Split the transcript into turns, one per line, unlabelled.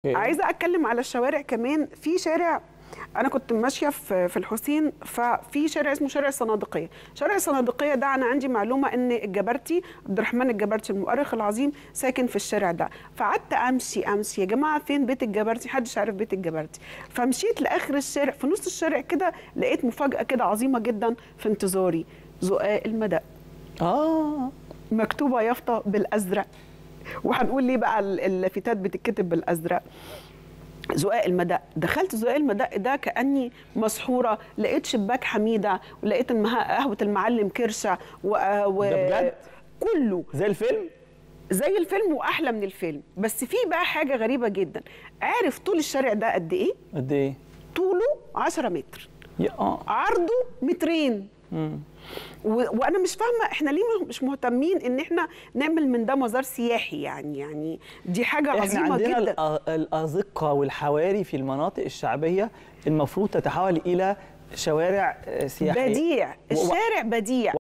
أوكي.
عايزه اتكلم على الشوارع كمان في شارع انا كنت ماشيه في في الحسين ففي شارع اسمه شارع الصناديقيه شارع الصناديقيه ده انا عندي معلومه ان الجبرتي عبد الرحمن الجبرتي المؤرخ العظيم ساكن في الشارع ده فقعدت امشي امشي يا جماعه فين بيت الجبرتي محدش عارف بيت الجبرتي فمشيت لاخر الشارع في نص الشارع كده لقيت مفاجاه كده عظيمه جدا في انتظاري زقاق المدق
اه
مكتوبه يافطه بالازرق وهنقول ليه بقى ال- اللافتات بتتكتب بالازرق زقاق المدق دخلت زقاق المدق ده كاني مسحوره لقيت شباك حميده ولقيت المها- قهوه المعلم كرشه و... و...
ده بجد؟
كله
زي الفيلم
زي الفيلم واحلى من الفيلم بس في بقى حاجه غريبه جدا عارف طول الشارع ده قد ايه
قد ايه
طوله 10 متر
يا اه
عرضه مترين
مم.
و... وانا مش فاهمه احنا ليه مش مهتمين ان احنا نعمل من ده مزار سياحي يعني يعني دي حاجه
احنا
عظيمه
عندنا
جدا
الأ- الازقه والحواري في المناطق الشعبيه المفروض تتحول الى شوارع آه، سياحيه
بديع
و-
الشارع بديع